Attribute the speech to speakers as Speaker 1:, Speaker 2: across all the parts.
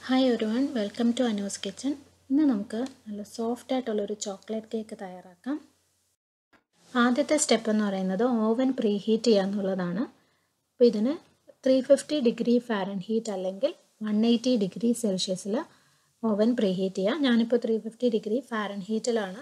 Speaker 1: hi ഒരു one welcome to Anu's kitchen ഇന്ന് നമുക്ക് നല്ല സോഫ്റ്റ് ആയിട്ടുള്ളൊരു ചോക്ലേറ്റ് കേക്ക് തയ്യാറാക്കാം ആദ്യത്തെ സ്റ്റെപ്പ് എന്ന് പറയുന്നത് ഓവൻ പ്രീ ഹീറ്റ് ചെയ്യുക എന്നുള്ളതാണ് അപ്പോൾ ഇതിന് three fifty degree Fahrenheit അല്ലെങ്കിൽ വൺ എയ്റ്റി ഡിഗ്രി സെൽഷ്യസിൽ ഓവൻ പ്രീ ഹീറ്റ് ചെയ്യുക ഞാനിപ്പോൾ ത്രീ ഫിഫ്റ്റി ഡിഗ്രി ഫാരൻ ഹീറ്റിലാണ്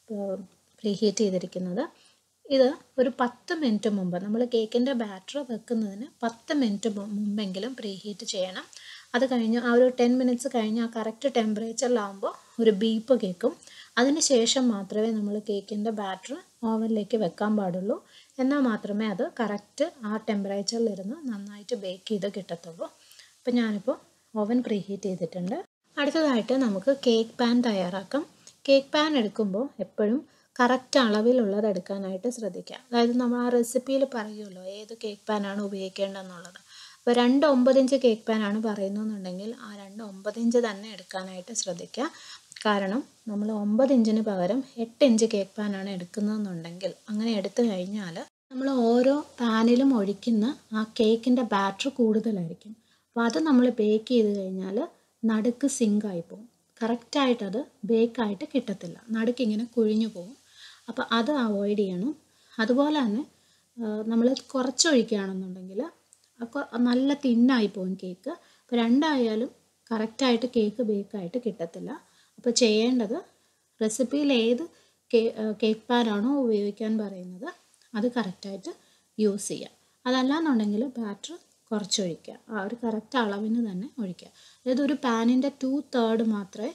Speaker 1: പ്രീ ഹീറ്റ് ചെയ്തിരിക്കുന്നത് ഇത് ഒരു പത്ത് മിനിറ്റ് മുമ്പ് നമ്മൾ കേക്കിൻ്റെ ബാറ്റർ വെക്കുന്നതിന് പത്ത് മിനിറ്റ് മുമ്പെങ്കിലും പ്രീ ഹീറ്റ് ചെയ്യണം അത് കഴിഞ്ഞ് ആ ഒരു ടെൻ മിനിറ്റ്സ് കഴിഞ്ഞ് ആ കറക്റ്റ് ടെമ്പറേച്ചറിലാവുമ്പോൾ ഒരു ബീപ്പ് കേൾക്കും അതിന് ശേഷം മാത്രമേ നമ്മൾ കേക്കിൻ്റെ ബാറ്റർ ഓവനിലേക്ക് വെക്കാൻ പാടുള്ളൂ എന്നാൽ മാത്രമേ അത് കറക്റ്റ് ആ ടെമ്പറേച്ചറിലിരുന്ന് നന്നായിട്ട് ബേക്ക് ചെയ്ത് കിട്ടത്തുള്ളൂ അപ്പോൾ ഞാനിപ്പോൾ ഓവൻ പ്രീ ഹീറ്റ് ചെയ്തിട്ടുണ്ട് അടുത്തതായിട്ട് നമുക്ക് കേക്ക് പാൻ തയ്യാറാക്കാം കേക്ക് പാൻ എടുക്കുമ്പോൾ എപ്പോഴും കറക്റ്റ് അളവിലുള്ളത് എടുക്കാനായിട്ട് ശ്രദ്ധിക്കുക അതായത് നമ്മൾ ആ റെസിപ്പിയിൽ പറയുമല്ലോ ഏത് കേക്ക് പാനാണ് ഉപയോഗിക്കേണ്ടതെന്നുള്ളത് അപ്പോൾ രണ്ട് ഒമ്പത് ഇഞ്ച് കേക്ക് പാനാണ് പറയുന്നതെന്നുണ്ടെങ്കിൽ ആ രണ്ട് ഒമ്പത് ഇഞ്ച് തന്നെ എടുക്കാനായിട്ട് ശ്രദ്ധിക്കുക കാരണം നമ്മൾ ഒമ്പത് ഇഞ്ചിന് പകരം എട്ട് ഇഞ്ച് കേക്ക് പാനാണ് എടുക്കുന്നതെന്നുണ്ടെങ്കിൽ അങ്ങനെ എടുത്തു കഴിഞ്ഞാൽ നമ്മൾ ഓരോ പാനിലും ഒഴിക്കുന്ന ആ കേക്കിൻ്റെ ബാറ്റർ കൂടുതലായിരിക്കും അപ്പോൾ അത് നമ്മൾ ബേക്ക് ചെയ്ത് കഴിഞ്ഞാൽ നടുക്ക് സിങ്കായി പോകും കറക്റ്റായിട്ടത് ബേക്കായിട്ട് കിട്ടത്തില്ല നടുക്ക് ഇങ്ങനെ കുഴിഞ്ഞു പോകും അപ്പോൾ അത് അവോയ്ഡ് ചെയ്യണം അതുപോലെ തന്നെ നമ്മൾ കുറച്ചൊഴിക്കുകയാണെന്നുണ്ടെങ്കിൽ നല്ല തിന്നായി പോകും കേക്ക് അപ്പോൾ രണ്ടായാലും കറക്റ്റായിട്ട് കേക്ക് ബേക്കായിട്ട് കിട്ടത്തില്ല അപ്പോൾ ചെയ്യേണ്ടത് റെസിപ്പിയിൽ ഏത് കേക്ക് പാനാണോ ഉപയോഗിക്കാൻ പറയുന്നത് അത് കറക്റ്റായിട്ട് യൂസ് ചെയ്യുക അതല്ലാന്നുണ്ടെങ്കിൽ ബാറ്റർ കുറച്ചൊഴിക്കുക ആ ഒരു കറക്റ്റ് അളവിന് തന്നെ ഒഴിക്കുക അതായത് ഒരു പാനിൻ്റെ ടു തേർഡ് മാത്രമേ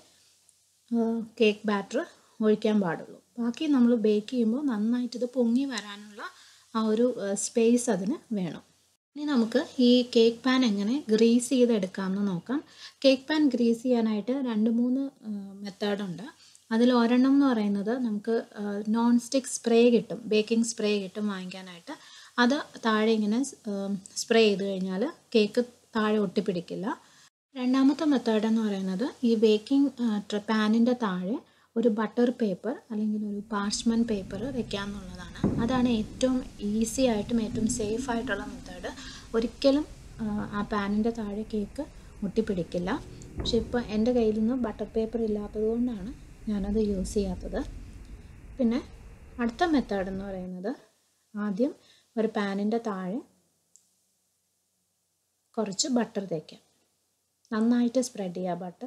Speaker 1: കേക്ക് ബാറ്റർ ഒഴിക്കാൻ പാടുള്ളൂ ബാക്കി നമ്മൾ ബേക്ക് ചെയ്യുമ്പോൾ നന്നായിട്ട് ഇത് പൊങ്ങി വരാനുള്ള ആ ഒരു സ്പേസ് അതിന് വേണം ഇനി നമുക്ക് ഈ കേക്ക് പാൻ എങ്ങനെ ഗ്രീസ് ചെയ്തെടുക്കാമെന്ന് നോക്കാം കേക്ക് പാൻ ഗ്രീസ് ചെയ്യാനായിട്ട് രണ്ട് മൂന്ന് മെത്തേഡുണ്ട് അതിൽ ഒരെണ്ണം എന്ന് പറയുന്നത് നമുക്ക് നോൺ സ്റ്റിക്ക് സ്പ്രേ കിട്ടും ബേക്കിംഗ് സ്പ്രേ കിട്ടും വാങ്ങിക്കാനായിട്ട് അത് താഴെ ഇങ്ങനെ സ്പ്രേ ചെയ്ത് കഴിഞ്ഞാൽ കേക്ക് താഴെ ഒട്ടിപ്പിടിക്കില്ല രണ്ടാമത്തെ മെത്തേഡ് എന്ന് പറയുന്നത് ഈ ബേക്കിംഗ് പാനിൻ്റെ താഴെ ഒരു ബട്ടർ പേപ്പർ അല്ലെങ്കിൽ ഒരു പാർച്ച്മൻ പേപ്പർ വെക്കാമെന്നുള്ളതാണ് അതാണ് ഏറ്റവും ഈസി ആയിട്ടും ഏറ്റവും സേഫ് ആയിട്ടുള്ള മെത്തേഡ് ഒരിക്കലും ആ പാനിൻ്റെ താഴെ കേക്ക് ഒട്ടിപ്പിടിക്കില്ല പക്ഷെ ഇപ്പോൾ എൻ്റെ കയ്യിൽ നിന്ന് ബട്ടർ പേപ്പർ ഇല്ലാത്തത് കൊണ്ടാണ് ഞാനത് യൂസ് ചെയ്യാത്തത് പിന്നെ അടുത്ത മെത്തേഡ് എന്ന് പറയുന്നത് ആദ്യം ഒരു പാനിൻ്റെ താഴെ കുറച്ച് ബട്ടർ തേക്കാം നന്നായിട്ട് സ്പ്രെഡ് ചെയ്യുക ബട്ടർ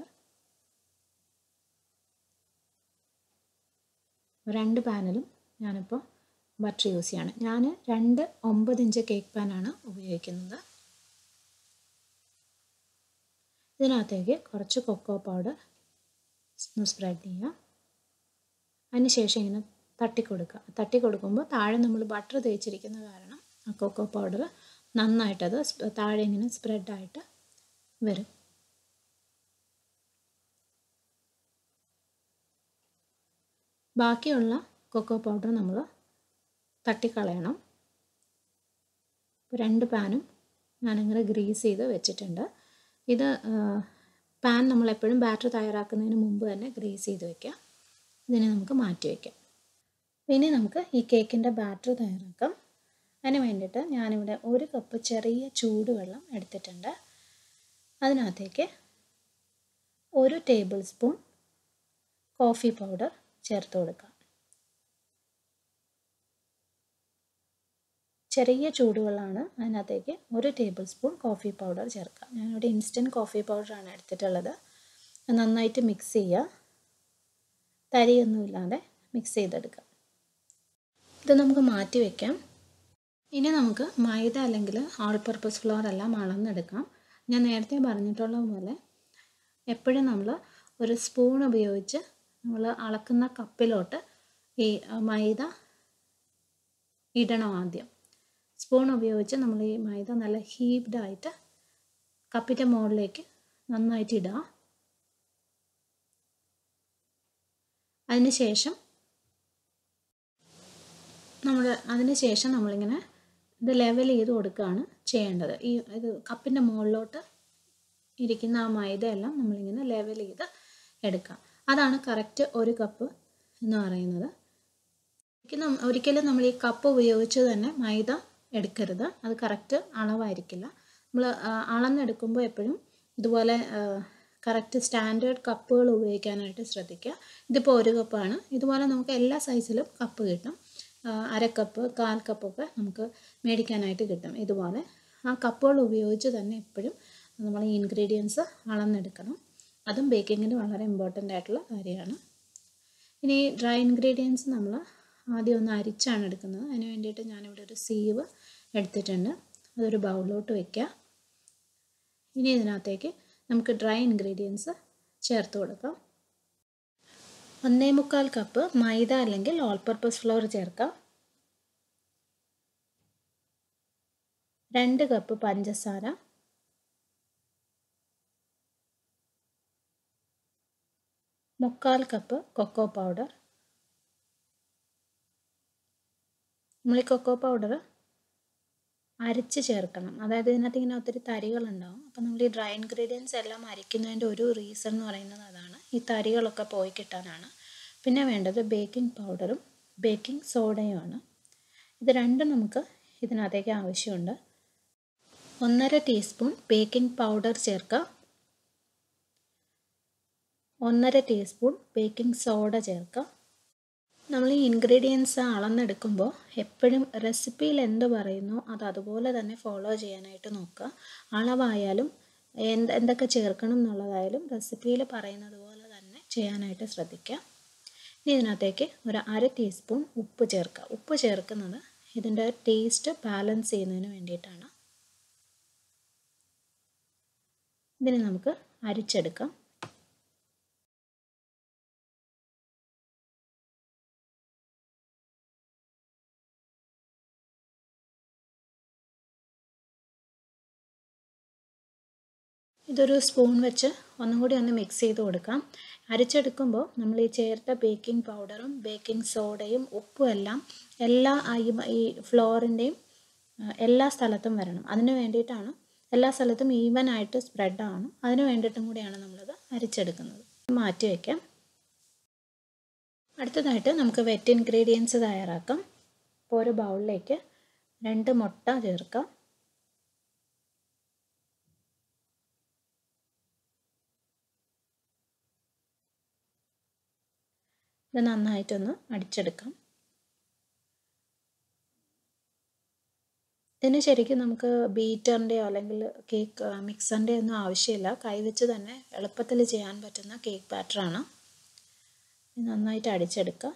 Speaker 1: രണ്ട് പാനിലും ഞാനിപ്പോൾ ബട്ടർ യൂസ് ചെയ്യാണ് ഞാൻ രണ്ട് ഒമ്പത് ഇഞ്ച് കേക്ക് പാനാണ് ഉപയോഗിക്കുന്നത് ഇതിനകത്തേക്ക് കുറച്ച് കൊക്കോ പൗഡർ ഒന്ന് സ്പ്രെഡ് ചെയ്യുക അതിന് ശേഷം ഇങ്ങനെ തട്ടിക്കൊടുക്കുക തട്ടി കൊടുക്കുമ്പോൾ താഴെ നമ്മൾ ബട്ടർ തേച്ചിരിക്കുന്ന കാരണം ആ കൊക്കോ പൗഡർ നന്നായിട്ടത് താഴെ ഇങ്ങനെ സ്പ്രെഡായിട്ട് വരും ബാക്കിയുള്ള കൊക്കോ പൗഡർ നമ്മൾ തട്ടിക്കളയണം ഇപ്പോൾ രണ്ട് പാനും ഞാനിങ്ങനെ ഗ്രീസ് ചെയ്ത് വെച്ചിട്ടുണ്ട് ഇത് പാൻ നമ്മൾ എപ്പോഴും ബാറ്റർ തയ്യാറാക്കുന്നതിന് മുമ്പ് തന്നെ ഗ്രീസ് ചെയ്ത് വെക്കുക ഇതിനെ നമുക്ക് മാറ്റി വയ്ക്കാം ഇനി നമുക്ക് ഈ കേക്കിൻ്റെ ബാറ്റർ തയ്യാറാക്കാം അതിന് വേണ്ടിയിട്ട് ഞാനിവിടെ ഒരു കപ്പ് ചെറിയ ചൂടുവെള്ളം എടുത്തിട്ടുണ്ട് അതിനകത്തേക്ക് ഒരു ടേബിൾ സ്പൂൺ കോഫി പൗഡർ ചേർത്ത് കൊടുക്കാം ചെറിയ ചൂടുവെള്ളമാണ് അതിനകത്തേക്ക് ഒരു ടേബിൾ സ്പൂൺ കോഫി പൗഡർ ചേർക്കുക ഞാനിവിടെ ഇൻസ്റ്റൻറ്റ് കോഫി പൗഡറാണ് എടുത്തിട്ടുള്ളത് നന്നായിട്ട് മിക്സ് ചെയ്യുക തരിയൊന്നുമില്ലാതെ മിക്സ് ചെയ്തെടുക്കുക ഇത് നമുക്ക് മാറ്റി വയ്ക്കാം ഇനി നമുക്ക് മൈദ അല്ലെങ്കിൽ ഓൾ പർപ്പസ് ഫ്ലോർ എല്ലാം അളന്നെടുക്കാം ഞാൻ നേരത്തെ പറഞ്ഞിട്ടുള്ള പോലെ എപ്പോഴും നമ്മൾ ഒരു സ്പൂൺ ഉപയോഗിച്ച് നമ്മൾ അളക്കുന്ന കപ്പിലോട്ട് ഈ മൈദ ഇടണം ആദ്യം സ്പൂൺ ഉപയോഗിച്ച് നമ്മൾ ഈ മൈദ നല്ല ഹീപ്ഡ് ആയിട്ട് കപ്പിൻ്റെ മുകളിലേക്ക് നന്നായിട്ട് ഇടുക അതിന് ശേഷം നമ്മൾ അതിന് ശേഷം നമ്മളിങ്ങനെ ഇത് ലെവൽ ചെയ്ത് കൊടുക്കുകയാണ് ചെയ്യേണ്ടത് ഈ ഇത് കപ്പിൻ്റെ മുകളിലോട്ട് ഇരിക്കുന്ന ആ മൈദയെല്ലാം നമ്മളിങ്ങനെ ലെവൽ ചെയ്ത് എടുക്കാം അതാണ് കറക്റ്റ് ഒരു കപ്പ് എന്ന് പറയുന്നത് ഒരിക്കലും നമ്മൾ ഈ കപ്പ് ഉപയോഗിച്ച് തന്നെ മൈദ എടുക്കരുത് അത് കറക്റ്റ് അളവായിരിക്കില്ല നമ്മൾ അളന്നെടുക്കുമ്പോൾ എപ്പോഴും ഇതുപോലെ കറക്റ്റ് സ്റ്റാൻഡേർഡ് കപ്പുകൾ ഉപയോഗിക്കാനായിട്ട് ശ്രദ്ധിക്കുക ഇതിപ്പോൾ ഒരു കപ്പാണ് ഇതുപോലെ നമുക്ക് എല്ലാ സൈസിലും കപ്പ് കിട്ടും അര കപ്പ് കാൽ കപ്പൊക്കെ നമുക്ക് മേടിക്കാനായിട്ട് കിട്ടും ഇതുപോലെ ആ കപ്പുകൾ ഉപയോഗിച്ച് തന്നെ എപ്പോഴും നമ്മൾ ഈ ഇൻഗ്രീഡിയൻസ് അളന്നെടുക്കണം അതും ബേക്കിങ്ങിന് വളരെ ഇമ്പോർട്ടൻ്റ് ആയിട്ടുള്ള കാര്യമാണ് ഇനി ഡ്രൈ ഇൻഗ്രീഡിയൻസ് നമ്മൾ ആദ്യം ഒന്ന് അരിച്ചാണ് എടുക്കുന്നത് അതിന് വേണ്ടിയിട്ട് ഞാനിവിടെ ഒരു സീവ് എടുത്തിട്ടുണ്ട് അതൊരു ബൗളിലോട്ട് വയ്ക്കുക ഇനി ഇതിനകത്തേക്ക് നമുക്ക് ഡ്രൈ ഇൻഗ്രീഡിയൻസ് ചേർത്ത് കൊടുക്കാം ഒന്നേ മുക്കാൽ കപ്പ് മൈദ അല്ലെങ്കിൽ ഓൾ പർപ്പസ് ഫ്ലോർ ചേർക്കാം രണ്ട് കപ്പ് പഞ്ചസാര മുക്കാൽ കപ്പ് കൊക്കോ പൗഡർ നമ്മൾ ഈ കൊക്കോ പൗഡർ അരച്ച് ചേർക്കണം അതായത് ഇതിനകത്ത് ഇങ്ങനെ ഒത്തിരി തരികളുണ്ടാവും അപ്പോൾ നമ്മൾ ഈ ഡ്രൈ ഇൻഗ്രീഡിയൻസ് എല്ലാം അരിക്കുന്നതിൻ്റെ ഒരു റീസൺ എന്ന് പറയുന്നത് അതാണ് ഈ തരികളൊക്കെ പോയി കിട്ടാനാണ് പിന്നെ വേണ്ടത് ബേക്കിംഗ് പൗഡറും ബേക്കിംഗ് സോഡയുമാണ് ഇത് രണ്ടും നമുക്ക് ഇതിനകത്തേക്ക് ആവശ്യമുണ്ട് ഒന്നര ടീസ്പൂൺ ബേക്കിംഗ് പൗഡർ ചേർക്കുക ഒന്നര ടീസ്പൂൺ ബേക്കിംഗ് സോഡ ചേർക്കുക നമ്മൾ ഈ ഇൻഗ്രീഡിയൻസ് അളന്നെടുക്കുമ്പോൾ എപ്പോഴും റെസിപ്പിയിൽ എന്ത് പറയുന്നു അത് അതുപോലെ തന്നെ ഫോളോ ചെയ്യാനായിട്ട് നോക്കുക അളവായാലും എന്ത് എന്തൊക്കെ ചേർക്കണം എന്നുള്ളതായാലും റെസിപ്പിയിൽ പറയുന്നത് പോലെ തന്നെ ചെയ്യാനായിട്ട് ശ്രദ്ധിക്കുക ഇനി ഇതിനകത്തേക്ക് ഒരു അര ടീസ്പൂൺ ഉപ്പ് ചേർക്കുക ഉപ്പ് ചേർക്കുന്നത് ഇതിൻ്റെ ടേസ്റ്റ് ബാലൻസ് ചെയ്യുന്നതിന് വേണ്ടിയിട്ടാണ് ഇതിനെ നമുക്ക് അരിച്ചെടുക്കാം ഇതൊരു സ്പൂൺ വെച്ച് ഒന്നും കൂടി ഒന്ന് മിക്സ് ചെയ്ത് കൊടുക്കാം അരിച്ചെടുക്കുമ്പോൾ നമ്മൾ ഈ ചേർത്ത ബേക്കിംഗ് പൗഡറും ബേക്കിംഗ് സോഡയും ഉപ്പും എല്ലാം എല്ലാ ഈ ഈ ഫ്ലോറിൻ്റെയും എല്ലാ സ്ഥലത്തും വരണം അതിന് വേണ്ടിയിട്ടാണ് എല്ലാ സ്ഥലത്തും ഈവൻ ആയിട്ട് സ്പ്രെഡ് ആവണം അതിന് വേണ്ടിയിട്ടും കൂടിയാണ് നമ്മളത് അരിച്ചെടുക്കുന്നത് മാറ്റി വയ്ക്കാം അടുത്തതായിട്ട് നമുക്ക് വെറ്റ് ഇൻഗ്രീഡിയൻസ് തയ്യാറാക്കാം അപ്പോൾ ഒരു ബൗളിലേക്ക് രണ്ട് മുട്ട ചേർക്കാം ഇത് നന്നായിട്ടൊന്ന് അടിച്ചെടുക്കാം ഇതിന് ശരിക്കും നമുക്ക് ബീറ്ററിൻ്റെയോ അല്ലെങ്കിൽ കേക്ക് മിക്സറിൻ്റെയോ ഒന്നും ആവശ്യമില്ല കൈവച്ച് തന്നെ എളുപ്പത്തിൽ ചെയ്യാൻ പറ്റുന്ന കേക്ക് ബാറ്ററാണ് നന്നായിട്ട് അടിച്ചെടുക്കുക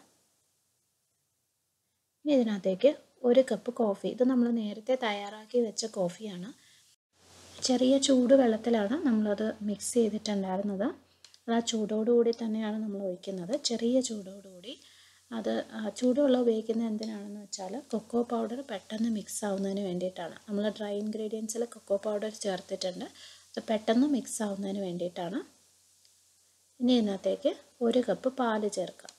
Speaker 1: ഇനി ഇതിനകത്തേക്ക് ഒരു കപ്പ് കോഫി ഇത് നമ്മൾ നേരത്തെ തയ്യാറാക്കി വെച്ച കോഫിയാണ് ചെറിയ ചൂട് വെള്ളത്തിലാണ് നമ്മളത് മിക്സ് ചെയ്തിട്ടുണ്ടായിരുന്നത് അത് ആ ചൂടോടുകൂടി തന്നെയാണ് നമ്മൾ ഒഴിക്കുന്നത് ചെറിയ ചൂടോടുകൂടി അത് ചൂടുവെള്ളം ഉപയോഗിക്കുന്നത് എന്തിനാണെന്ന് വെച്ചാൽ കൊക്കോ പൗഡർ പെട്ടെന്ന് മിക്സ് ആവുന്നതിന് വേണ്ടിയിട്ടാണ് നമ്മൾ ഡ്രൈ ഇൻഗ്രീഡിയൻസിൽ കൊക്കോ പൗഡർ ചേർത്തിട്ടുണ്ട് അത് പെട്ടെന്ന് മിക്സ് ആവുന്നതിന് വേണ്ടിയിട്ടാണ് ഇനി ഇതിനകത്തേക്ക് ഒരു കപ്പ് പാല് ചേർക്കാം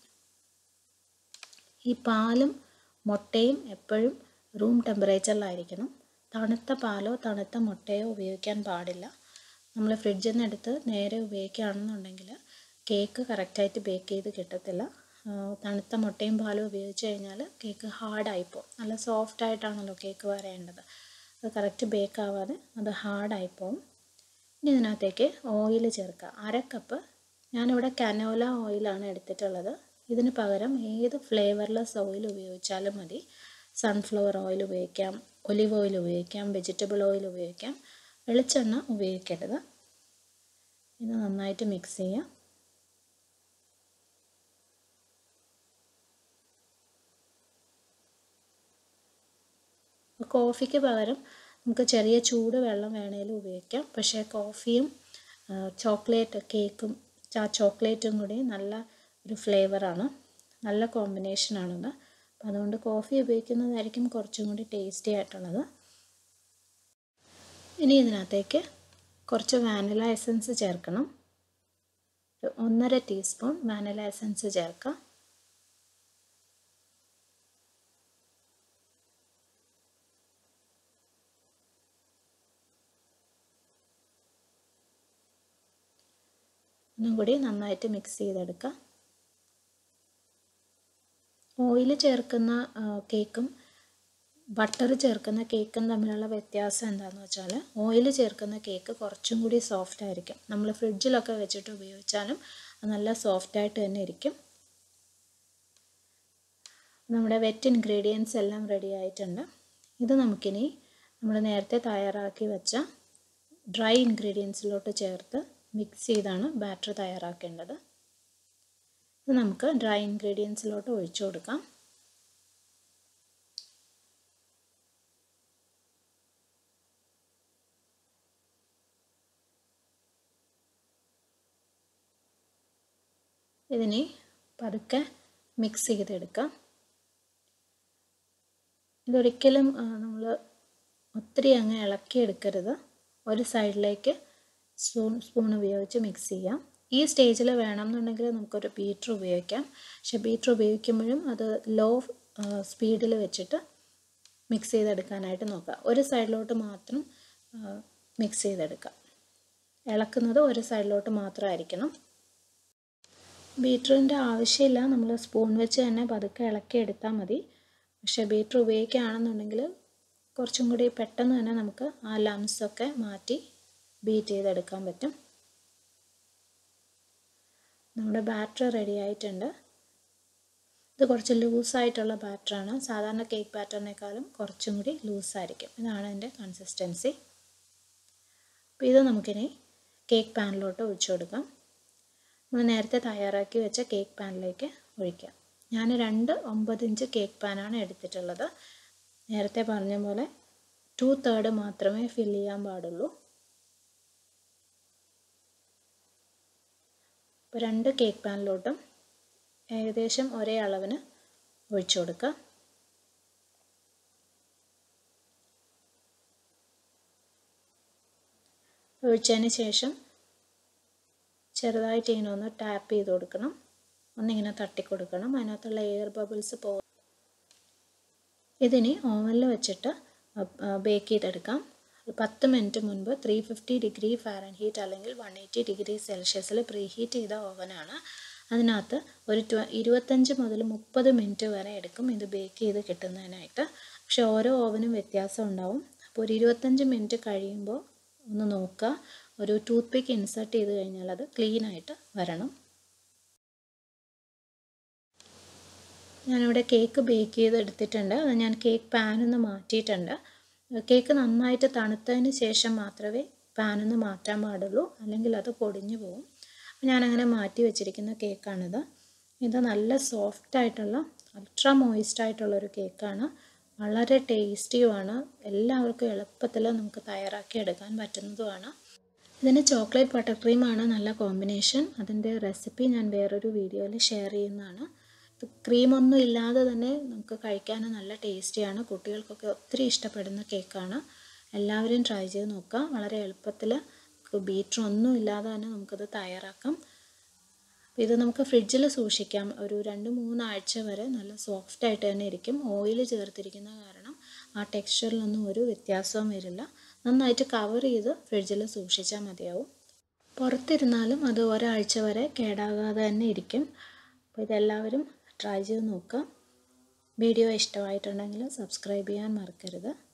Speaker 1: ഈ പാലും മുട്ടയും എപ്പോഴും റൂം ടെമ്പറേച്ചറിലായിരിക്കണം തണുത്ത പാലോ തണുത്ത മുട്ടയോ ഉപയോഗിക്കാൻ പാടില്ല നമ്മൾ ഫ്രിഡ്ജിൽ നിന്ന് എടുത്ത് നേരെ ഉപയോഗിക്കുകയാണെന്നുണ്ടെങ്കിൽ കേക്ക് കറക്റ്റായിട്ട് ബേക്ക് ചെയ്ത് കിട്ടത്തില്ല തണുത്ത മുട്ടയും പാലും ഉപയോഗിച്ച് കഴിഞ്ഞാൽ കേക്ക് ഹാർഡായിപ്പോവും നല്ല സോഫ്റ്റ് ആയിട്ടാണല്ലോ കേക്ക് വരേണ്ടത് അത് കറക്റ്റ് ബേക്ക് ആവാതെ അത് ഹാർഡായിപ്പോവും ഇനി ഇതിനകത്തേക്ക് ഓയിൽ ചേർക്കുക അര കപ്പ് ഞാനിവിടെ കനോല ഓയിലാണ് എടുത്തിട്ടുള്ളത് ഇതിന് പകരം ഏത് ഫ്ലേവർലെസ് ഓയിൽ ഉപയോഗിച്ചാലും മതി സൺഫ്ലവർ ഓയിൽ ഉപയോഗിക്കാം ഒലിവ് ഓയിൽ ഉപയോഗിക്കാം വെജിറ്റബിൾ ഓയിൽ ഉപയോഗിക്കാം വെളിച്ചെണ്ണ ഉപയോഗിക്കരുത് ഇത് നന്നായിട്ട് മിക്സ് ചെയ്യാം കോഫിക്ക് പകരം നമുക്ക് ചെറിയ ചൂട് വെള്ളം വേണേലും ഉപയോഗിക്കാം പക്ഷേ കോഫിയും ചോക്ലേറ്റ് കേക്കും ആ ചോക്ലേറ്റും കൂടി നല്ല ഒരു ഫ്ലേവറാണ് നല്ല കോമ്പിനേഷനാണത് അപ്പം അതുകൊണ്ട് കോഫി ഉപയോഗിക്കുന്നതായിരിക്കും കുറച്ചും കൂടി ടേസ്റ്റി ആയിട്ടുള്ളത് ഇനി ഇതിനകത്തേക്ക് കുറച്ച് വാനില എസൻസ് ചേർക്കണം ഒരു ഒന്നര ടീസ്പൂൺ വാനില എസൻസ് ചേർക്കാം ഒന്നും കൂടി നന്നായിട്ട് മിക്സ് ചെയ്തെടുക്കാം ഓയിൽ ചേർക്കുന്ന കേക്കും ബട്ടർ ചേർക്കുന്ന കേക്കും തമ്മിലുള്ള വ്യത്യാസം എന്താണെന്ന് വെച്ചാൽ ഓയിൽ ചേർക്കുന്ന കേക്ക് കുറച്ചും കൂടി സോഫ്റ്റ് ആയിരിക്കും നമ്മൾ ഫ്രിഡ്ജിലൊക്കെ വെച്ചിട്ട് ഉപയോഗിച്ചാലും അത് നല്ല സോഫ്റ്റായിട്ട് തന്നെ ഇരിക്കും നമ്മുടെ വെറ്റ് ഇൻഗ്രീഡിയൻസ് എല്ലാം റെഡി ആയിട്ടുണ്ട് ഇത് നമുക്കിനി നമ്മൾ നേരത്തെ തയ്യാറാക്കി വെച്ച ഡ്രൈ ഇൻഗ്രീഡിയൻസിലോട്ട് ചേർത്ത് മിക്സ് ചെയ്താണ് ബാറ്റർ തയ്യാറാക്കേണ്ടത് ഇത് നമുക്ക് ഡ്രൈ ഇൻഗ്രീഡിയൻസിലോട്ട് ഒഴിച്ചു കൊടുക്കാം ഇതിനെ പതുക്കെ മിക്സ് ചെയ്തെടുക്കാം ഇതൊരിക്കലും നമ്മൾ ഒത്തിരി അങ്ങ് ഇളക്കിയെടുക്കരുത് ഒരു സൈഡിലേക്ക് സ്പൂൺ സ്പൂൺ ഉപയോഗിച്ച് മിക്സ് ചെയ്യാം ഈ സ്റ്റേജിൽ വേണമെന്നുണ്ടെങ്കിൽ നമുക്കൊരു ബീറ്റർ ഉപയോഗിക്കാം പക്ഷെ ബീറ്റർ ഉപയോഗിക്കുമ്പോഴും അത് ലോ സ്പീഡിൽ വെച്ചിട്ട് മിക്സ് ചെയ്തെടുക്കാനായിട്ട് നോക്കുക ഒരു സൈഡിലോട്ട് മാത്രം മിക്സ് ചെയ്തെടുക്കാം ഇളക്കുന്നത് ഒരു സൈഡിലോട്ട് മാത്രമായിരിക്കണം ബീറ്ററിൻ്റെ ആവശ്യമില്ല നമ്മൾ സ്പൂൺ വെച്ച് തന്നെ പതുക്കെ ഇളക്കി എടുത്താൽ മതി പക്ഷേ ബീറ്റർ ഉപയോഗിക്കുകയാണെന്നുണ്ടെങ്കിൽ കുറച്ചും കൂടി പെട്ടെന്ന് തന്നെ നമുക്ക് ആ ലംസൊക്കെ മാറ്റി ബീറ്റ് ചെയ്തെടുക്കാൻ പറ്റും നമ്മുടെ ബാറ്റർ റെഡി ആയിട്ടുണ്ട് ഇത് കുറച്ച് ലൂസായിട്ടുള്ള ബാറ്ററാണ് സാധാരണ കേക്ക് ബാറ്ററിനേക്കാളും കുറച്ചും കൂടി ലൂസായിരിക്കും ഇതാണ് എൻ്റെ കൺസിസ്റ്റൻസി അപ്പോൾ ഇത് നമുക്കിനി കേക്ക് പാനിലോട്ട് ഒഴിച്ചു കൊടുക്കാം നമ്മൾ നേരത്തെ തയ്യാറാക്കി വെച്ച കേക്ക് പാനിലേക്ക് ഒഴിക്കാം ഞാൻ രണ്ട് ഒമ്പത് ഇഞ്ച് കേക്ക് പാനാണ് എടുത്തിട്ടുള്ളത് നേരത്തെ പറഞ്ഞ പോലെ ടു തേർഡ് മാത്രമേ ഫിൽ ചെയ്യാൻ പാടുള്ളൂ ഇപ്പോൾ രണ്ട് കേക്ക് പാനിലോട്ടും ഏകദേശം ഒരേ അളവിന് ഒഴിച്ചു കൊടുക്കുക ഒഴിച്ചതിന് ശേഷം ചെറുതായിട്ട് ഇങ്ങനെ ഒന്ന് ടാപ്പ് ചെയ്ത് കൊടുക്കണം ഒന്നിങ്ങനെ തട്ടിക്കൊടുക്കണം അതിനകത്തുള്ള എയർ ബബിൾസ് പോ ഇതിനി ഓവനിൽ വെച്ചിട്ട് ബേക്ക് ചെയ്തെടുക്കാം പത്ത് മിനിറ്റ് മുൻപ് three fifty degree Fahrenheit അല്ലെങ്കിൽ വൺ എയ്റ്റി ഡിഗ്രി സെൽഷ്യസിൽ പ്രീ ഹീറ്റ് ചെയ്ത ഓവനാണ് അതിനകത്ത് ഒരു ട്വ ഇരുപത്തഞ്ച് മുതൽ മുപ്പത് മിനിറ്റ് വരെ എടുക്കും ഇത് ബേക്ക് ചെയ്ത് കിട്ടുന്നതിനായിട്ട് പക്ഷെ ഓരോ ഓവനും വ്യത്യാസം ഉണ്ടാവും അപ്പോൾ ഒരു ഇരുപത്തഞ്ച് മിനിറ്റ് കഴിയുമ്പോൾ ഒന്ന് നോക്കുക ഒരു ടൂത്ത് പിക്ക് ഇൻസേർട്ട് ചെയ്ത് കഴിഞ്ഞാൽ അത് ക്ലീൻ ആയിട്ട് വരണം ഞാനിവിടെ കേക്ക് ബേക്ക് ചെയ്ത് എടുത്തിട്ടുണ്ട് അത് ഞാൻ കേക്ക് പാനിൽ നിന്ന് മാറ്റിയിട്ടുണ്ട് കേക്ക് നന്നായിട്ട് തണുത്തതിന് ശേഷം മാത്രമേ പാനിൽ നിന്ന് മാറ്റാൻ പാടുള്ളൂ അല്ലെങ്കിൽ അത് പൊടിഞ്ഞു പോകും ഞാനങ്ങനെ മാറ്റി വെച്ചിരിക്കുന്ന കേക്കാണിത് ഇത് നല്ല സോഫ്റ്റ് ആയിട്ടുള്ള അൾട്രാ മോയിസ്റ്റ് ആയിട്ടുള്ള ഒരു കേക്കാണ് വളരെ ടേസ്റ്റിയുമാണ് എല്ലാവർക്കും എളുപ്പത്തിൽ നമുക്ക് തയ്യാറാക്കി എടുക്കാൻ പറ്റുന്നതുമാണ് ഇതിന് ചോക്ലേറ്റ് ബട്ടർ ക്രീമാണ് നല്ല കോമ്പിനേഷൻ അതിൻ്റെ റെസിപ്പി ഞാൻ വേറൊരു വീഡിയോയിൽ ഷെയർ ചെയ്യുന്നതാണ് ക്രീമൊന്നും ഇല്ലാതെ തന്നെ നമുക്ക് കഴിക്കാൻ നല്ല ടേസ്റ്റിയാണ് കുട്ടികൾക്കൊക്കെ ഒത്തിരി ഇഷ്ടപ്പെടുന്ന കേക്കാണ് എല്ലാവരും ട്രൈ ചെയ്ത് നോക്കുക വളരെ എളുപ്പത്തിൽ ബീറ്റർ ഒന്നും ഇല്ലാതെ തന്നെ നമുക്കത് തയ്യാറാക്കാം അപ്പോൾ ഇത് നമുക്ക് ഫ്രിഡ്ജിൽ സൂക്ഷിക്കാം ഒരു രണ്ട് മൂന്നാഴ്ച വരെ നല്ല സോഫ്റ്റ് ആയിട്ട് തന്നെ ഇരിക്കും ഓയിൽ ചേർത്തിരിക്കുന്ന കാരണം ആ ടെക്സ്ചറിലൊന്നും ഒരു വ്യത്യാസവും വരില്ല നന്നായിട്ട് കവർ ചെയ്ത് ഫ്രിഡ്ജിൽ സൂക്ഷിച്ചാൽ മതിയാവും പുറത്തിരുന്നാലും അത് ഒരാഴ്ച വരെ കേടാകാതെ തന്നെ ഇരിക്കും അപ്പോൾ ഇതെല്ലാവരും ട്രൈ ചെയ്ത് നോക്കുക വീഡിയോ ഇഷ്ടമായിട്ടുണ്ടെങ്കിൽ സബ്സ്ക്രൈബ് ചെയ്യാൻ മറക്കരുത്